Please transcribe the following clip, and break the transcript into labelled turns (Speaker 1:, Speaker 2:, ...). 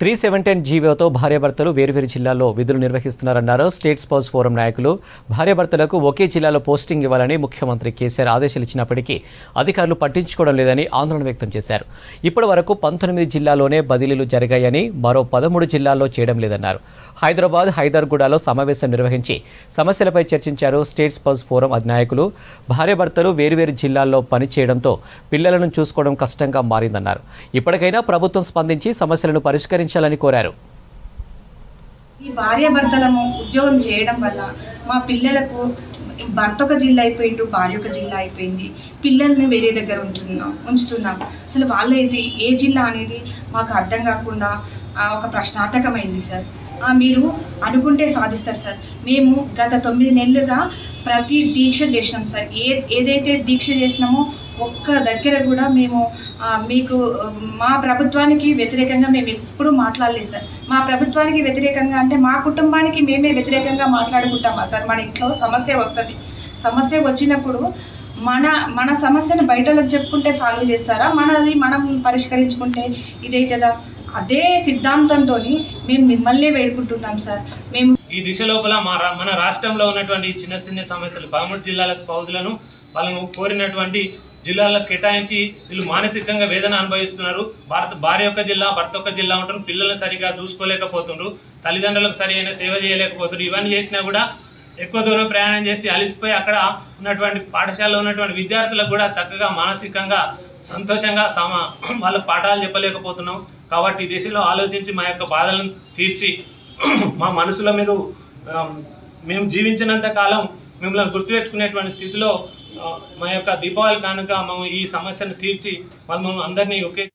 Speaker 1: three seventeen జీవోతో భార్యాభర్తలు వేరువేరు జిల్లాల్లో విధులు నిర్వహిస్తున్నారన్నారు స్టేట్ స్పౌస్ ఫోరం నాయకులు భార్యాభర్తలకు ఒకే జిల్లాలో పోస్టింగ్ ఇవ్వాలని ముఖ్యమంత్రి కేసీఆర్ ఆదేశాలు ఇచ్చినప్పటికీ అధికారులు పట్టించుకోవడం లేదని ఆందోళన వ్యక్తం చేశారు ఇప్పటి వరకు పంతొమ్మిది జిల్లాల్లోనే బదిలీలు జరిగాయని మరో పదమూడు జిల్లాల్లో చేయడం లేదన్నారు హైదరాబాద్ హైదర్గూడలో సమావేశం నిర్వహించి సమస్యలపై చర్చించారు స్టేట్ స్పౌస్ ఫోరం అధినాయకులు భార్యాభర్తలు వేరువేరు జిల్లాల్లో పనిచేయడంతో పిల్లలను చూసుకోవడం కష్టంగా మారిందన్నారు ఇప్పటికైనా ప్రభుత్వం స్పందించి సమస్యలను పరిష్కరించాలని కోరారు
Speaker 2: ఈ భార్యాభర్తలము ఉద్యోగం చేయడం వల్ల మా పిల్లలకు భర్త ఒక జిల్లా అయిపోయిండు భార్య ఒక జిల్లా అయిపోయింది పిల్లల్ని వేరే దగ్గర ఉంటున్నాం ఉంచుతున్నాం అసలు వాళ్ళైతే ఏ జిల్లా అనేది మాకు అర్థం కాకుండా ఆ, ఒక ప్రశ్నార్థకమైంది సార్ ఆ, మీరు అనుకుంటే సాధిస్తారు సార్ మేము గత తొమ్మిది నెలలుగా ప్రతి దీక్ష చేసినాం సార్ ఏ ఏదైతే దీక్ష చేసినామో ఒక్క దగ్గర కూడా మేము ఆ, మీకు ఆ, మా ప్రభుత్వానికి వ్యతిరేకంగా మేము ఎప్పుడూ మాట్లాడలేదు సార్ మా ప్రభుత్వానికి వ్యతిరేకంగా అంటే మా కుటుంబానికి మేమే వ్యతిరేకంగా మాట్లాడుకుంటామా సార్ మన ఇంట్లో సమస్య వస్తుంది సమస్య వచ్చినప్పుడు మన మన సమస్యను బయటలోకి చెప్పుకుంటే సాల్వ్ చేస్తారా మనది మనం పరిష్కరించుకుంటే ఇదైతుందా అదే సిద్ధాంతంతో మేము మిమ్మల్నే వేడుకుంటున్నాం సార్ మేము
Speaker 3: ఈ దిశ లోపల మా రా- మన రాష్ట్రంలో ఉన్నటువంటి ఈ చిన్న చిన్న సమస్యలు పదమూడు జిల్లాల స్పౌజులను వాళ్ళను కోరినటువంటి జిల్లాలకు కేటాయించి వీళ్ళు మానసికంగా వేదన అనుభవిస్తున్నారు భారత భార్య యొక్క జిల్లా భర్త యొక్క జిల్లా ఉంటారు పిల్లల్ని సరిగా చూసుకోలేకపోతుండ్రు తల్లిదండ్రులకు సరి అయిన సేవ చేయలేకపోతున్నారు ఇవన్నీ చేసినా కూడా ఎక్కువ దూరం ప్రయాణం చేసి అలిసిపోయి అక్కడ ఉన్నటువంటి పాఠశాలలో ఉన్నటువంటి విద్యార్థులకు కూడా చక్కగా మానసికంగా సంతోషంగా సమ వాళ్ళ పాఠాలు చెప్పలేకపోతున్నాం కాబట్టి ఈ దిశలో ఆలోచించి మా యొక్క బాధలను తీర్చి మా మనసులో మీరు ఆమ్, మేము జీవించినంత కాలం మిమ్మల్ని గుర్తుపెట్టుకునేటువంటి స్థితిలో ఆ, మా యొక్క దీపావళి కానుక మేము ఈ సమస్యను తీర్చి వాళ్ళు మమ్మల్ని అందరినీ ఒకే